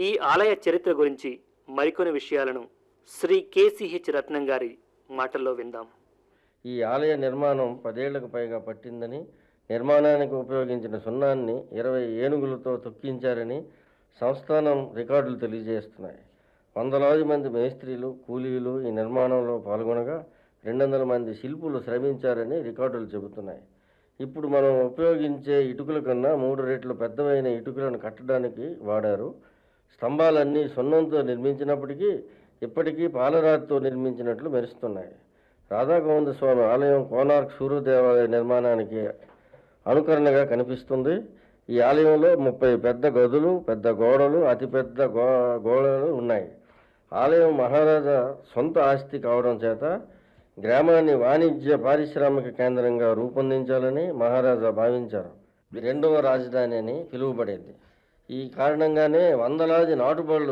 ఈ ఆలయ చరిత్ర గురించి మరికొన్ని విషయాలను శ్రీ కేసిహెచ్ రత్నం గారి మాటల్లో విందాం ఈ ఆలయ నిర్మాణం పదేళ్లకు పైగా పట్టిందని నిర్మాణానికి ఉపయోగించిన సున్నాన్ని ఇరవై ఏనుగులతో తొక్కించారని సంస్థానం రికార్డులు తెలియజేస్తున్నాయి వందలాది మంది మేస్త్రీలు కూలీలు ఈ నిర్మాణంలో పాల్గొనగా రెండు వందల మంది శిల్పులు శ్రమించారని రికార్డులు చెబుతున్నాయి ఇప్పుడు మనం ఉపయోగించే ఇటుకల కన్నా మూడు రెట్లు పెద్దవైన ఇటుకలను కట్టడానికి వాడారు స్తంభాలన్నీ సున్నంతో నిర్మించినప్పటికీ ఇప్పటికీ పాలరాతితో నిర్మించినట్లు మెరుస్తున్నాయి రాధాగోవింద స్వామి ఆలయం కోనార్క్ సూర్య దేవాలయ నిర్మాణానికి అనుకరణగా కనిపిస్తుంది ఈ ఆలయంలో ముప్పై పెద్ద గదులు పెద్ద గోడలు అతిపెద్ద గో గోడలు ఉన్నాయి ఆలయం మహారాజా సొంత ఆస్తి కావడం చేత గ్రామాన్ని వాణిజ్య పారిశ్రామిక కేంద్రంగా రూపొందించాలని మహారాజా భావించారు రెండవ రాజధాని అని పిలువబడేది ఈ కారణంగానే వందలాది నాటుబడులు